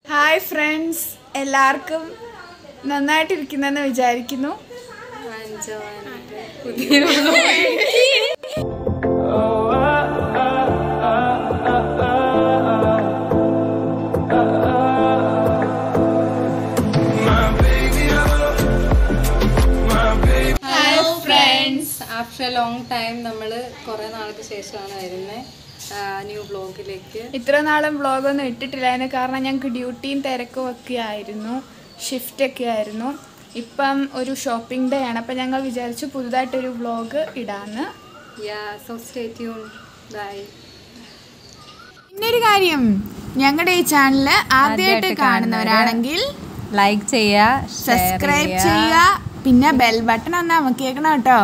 Hi friends എല്ലാവർക്കും നന്നായിട്ടിരിക്കുന്നെന്ന് വിചാരിക്കുന്നു hello friends after a long time നമ്മൾ കുറേ നാൾക്ക് ശേഷമാണ് വരുന്നത് ന്യൂ ബ്ലോഗിലേക്ക് ഇത്ര നാളും വ്ളോഗൊന്നും ഇട്ടിട്ടില്ലായിരുന്നു കാരണം ഞങ്ങൾക്ക് ഡ്യൂട്ടിയും തിരക്കും ഒക്കെ ആയിരുന്നു ഷിഫ്റ്റ് ഒക്കെ ആയിരുന്നു ഇപ്പം ഒരു ഷോപ്പിംഗ് ഡേ ആണ് അപ്പം ഞങ്ങൾ വിചാരിച്ചു പുതുതായിട്ടൊരു വ്ളോഗ് ഇടാന്ന് yeah so stay tuned bye പിന്നൊരു കാര്യം ഞങ്ങളുടെ ഈ ചാനൽ ആദ്യമായിട്ട് കാണുന്നവരാണെങ്കിൽ ലൈക്ക് ചെയ്യുക സബ്സ്ക്രൈബ് ചെയ്യുക പിന്നെ ബെൽ ബട്ടൺ ഒന്ന് അമക്കിയേക്കണം കേട്ടോ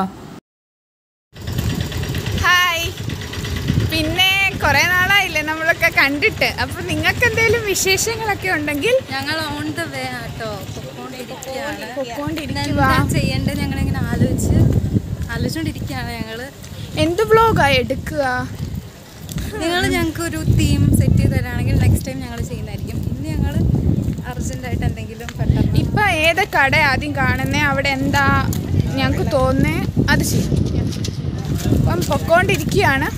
ഹായ് പിന്നെ കുറേ നാളായില്ലേ നമ്മളൊക്കെ കണ്ടിട്ട് അപ്പം നിങ്ങൾക്ക് എന്തെങ്കിലും വിശേഷങ്ങളൊക്കെ ഉണ്ടെങ്കിൽ ഞങ്ങൾ ഓൺ ദ വേ ആട്ടോ പൊക്കോണ്ടിരിക്കുകയാണ് പൊക്കോണ്ടിരിക്കുവാ. എന്താ ചെയ്യേണ്ടത് ഞങ്ങളിങ്ങനെ ആലോചിച്ച് ആലോചിച്ചുകൊണ്ടിരിക്കുകയാണ് ഞങ്ങൾ എന്ത് വ്ളോഗാ എടുക്കുക നിങ്ങൾ ഞങ്ങൾക്ക് ഒരു തീം സെറ്റ് ചെയ്ത് തരാണെങ്കിൽ നെക്സ്റ്റ് ടൈം ഞങ്ങൾ ചെയ്യുന്നതായിരിക്കും ഇന്ന് ഞങ്ങൾ അർജൻറ്റായിട്ട് എന്തെങ്കിലും പെട്ടെന്ന് ഇപ്പം ഏത് കട ആദ്യം കാണുന്നേ അവിടെ എന്താ ഞങ്ങൾക്ക് തോന്നുന്നേ അത് ചെയ്യും അപ്പം പൊക്കോണ്ടിരിക്കുകയാണ്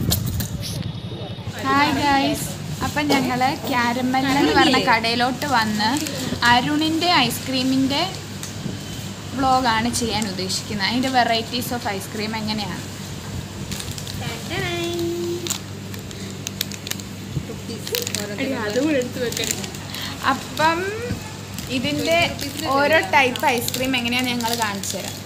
ഹായ് ഗൈസ് അപ്പം ഞങ്ങൾ ക്യാരമൽ എന്ന് പറഞ്ഞ കടയിലോട്ട് വന്ന് അരുണിൻ്റെ ഐസ്ക്രീമിൻ്റെ വ്ളോഗാണ് ചെയ്യാൻ ഉദ്ദേശിക്കുന്നത് അതിൻ്റെ വെറൈറ്റീസ് ഓഫ് ഐസ്ക്രീം എങ്ങനെയാണ് അപ്പം ഇതിൻ്റെ ഓരോ ടൈപ്പ് ഐസ്ക്രീം എങ്ങനെയാണ് ഞങ്ങൾ കാണിച്ചു തരാം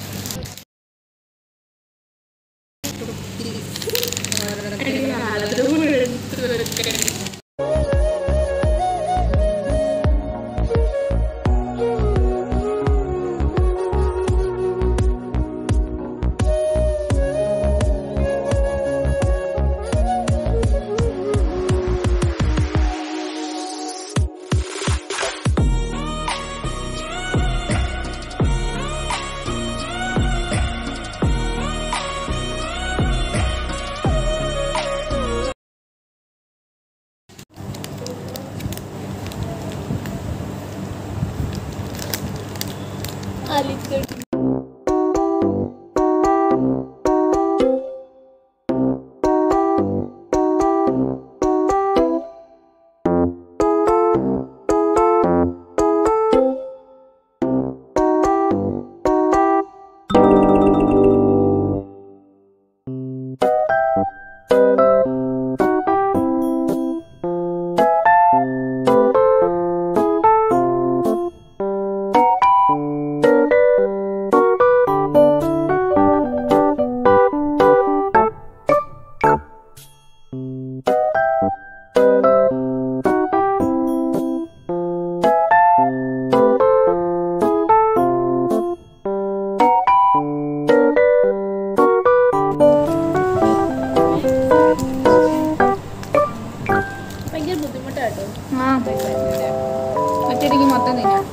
ആ ഒറ്റയ്ക്ക് മൊത്തം തിന്നാം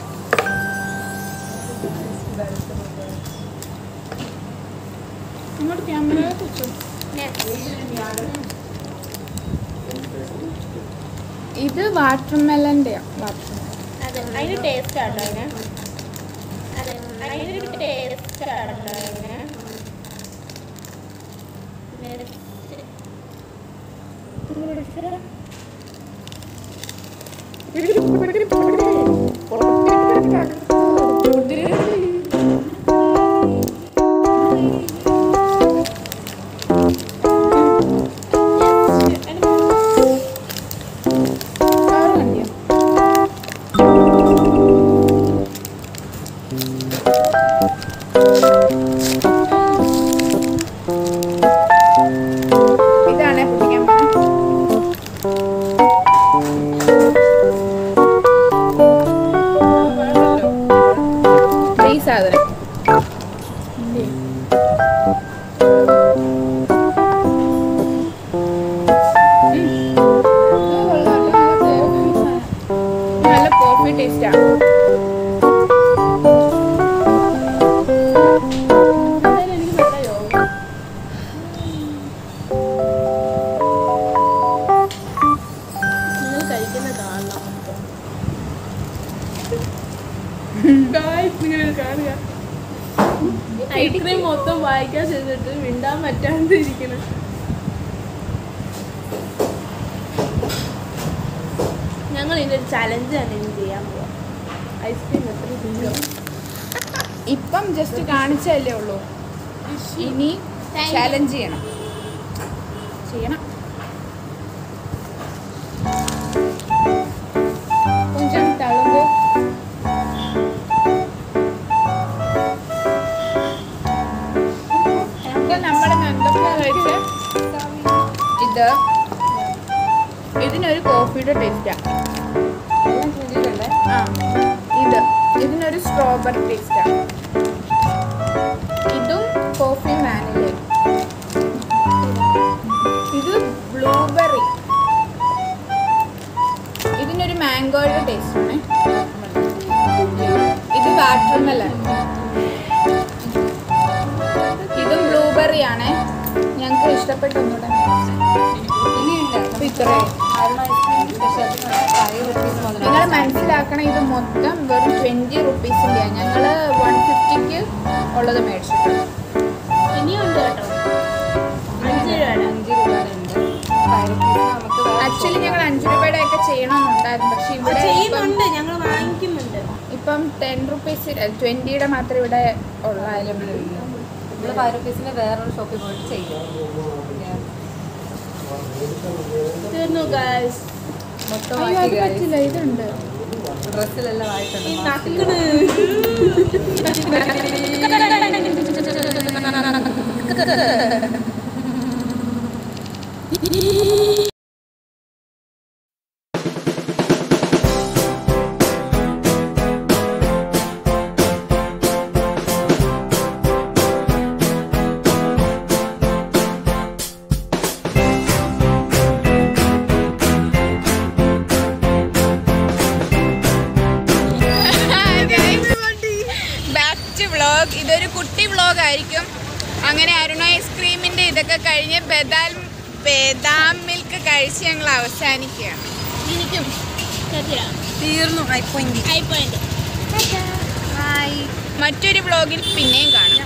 ഇങ്ങോട്ട് ക്യാമറ ഇത് വാട്ടർ മെലൻ്റെയാ വാട്ടർ അതെ അതിന് ടേസ്റ്റ് ആട്ടോ അതിന് അതെ അതിനൊരു ടേസ്റ്റ് ആട്ടോ അതിന് ഇതാണ് പിടിക്കാൻ പോകുന്നത് കാണുക ഐസ്ക്രീം മൊത്തം വായിക്കാൻ ചെയ്തിട്ട് മിണ്ടാൻ പറ്റാണ്ട് ഇരിക്കണം ഞങ്ങൾ ഇതിന്റെ ഒരു ചലഞ്ച് തന്നെ ഇനി ചെയ്യാൻ പോവാം ഐസ്ക്രീം എത്ര തിന്നോ ഇപ്പം ജസ്റ്റ് കാണിച്ചല്ലേ ഉള്ളൂ ഇനി ചാലഞ്ച് ചെയ്യണം ചെയ്യണം കൊഞ്ചം തളുമ്പ് നമുക്ക് നമ്മൾ എന്തൊക്കെയാ കഴിച്ച് ഇത് ഇതിനൊരു കോഫിയുടെ ടേസ്റ്റാ ആ ഇത് ഇതിനൊരു സ്ട്രോബെറി ടേസ്റ്റാ ഇതും കോഫി വാനിലയും ഇത് ബ്ലൂബെറി ഇതിനൊരു മാംഗോയുടെ ടേസ്റ്റ് ആണ് ഇത് വാട്ടർമെലൺ ഇതും ബ്ലൂബെറി ആണ് ഞങ്ങൾക്ക് ഇഷ്ടപ്പെട്ട ഒന്നുകൂടെ നിങ്ങൾ മനസ്സിലാക്കണം ഇത് മൊത്തം വെറും ട്വൻറ്റി റുപ്പീസിൻ്റെയാണ് ഞങ്ങൾ വൺ ഫിഫ്റ്റിക്ക് ഉള്ളത് മേടിച്ചിട്ടുണ്ട് ഇനിയുണ്ട് കേട്ടോ അഞ്ച് രൂപയുടെ ആക്ച്വലി ഞങ്ങൾ അഞ്ച് രൂപയുടെ ഒക്കെ ചെയ്യണമെന്നുണ്ടായിരുന്നു പക്ഷെ ഇവിടെ ഇപ്പം- ചെയ്യുന്നുണ്ട് ഞങ്ങൾ വാങ്ങിക്കുന്നുണ്ട് ഇപ്പം ടെൻ റുപ്പീസ് ട്വൻറ്റിയുടെ മാത്രം ഇവിടെ ഉള്ളായാലും നമ്മള് ഫൈവ് റുപ്പീസിന് വേറൊരു ഷോപ്പിൽ പോയിട്ട് ചെയ്യും തീർന്നു ഗായ്സ് മൊത്തം അയ്യോ അത് പറ്റില്ല ഇതുണ്ട് ഡ്രസ്സിലെല്ലാം ആയിട്ടുണ്ട് ഈ നക്കിണ് ബാക്ക് ടു വ്ളോഗ് ഇതൊരു കുട്ടി വ്ളോഗ് ആയിരിക്കും അങ്ങനെ അരുണ ഐസ്ക്രീമിന്റെ ഇതൊക്കെ കഴിഞ്ഞ് ബദാം ബദാം മിൽക്ക് കഴിച്ച് ഞങ്ങൾ അവസാനിക്കുകയാണ് എനിക്കും തീർന്നു ഐ പോയിന്റ് ഐ പോയിന്റ് മറ്റൊരു വ്ളോഗിൽ പിന്നെയും കാണാം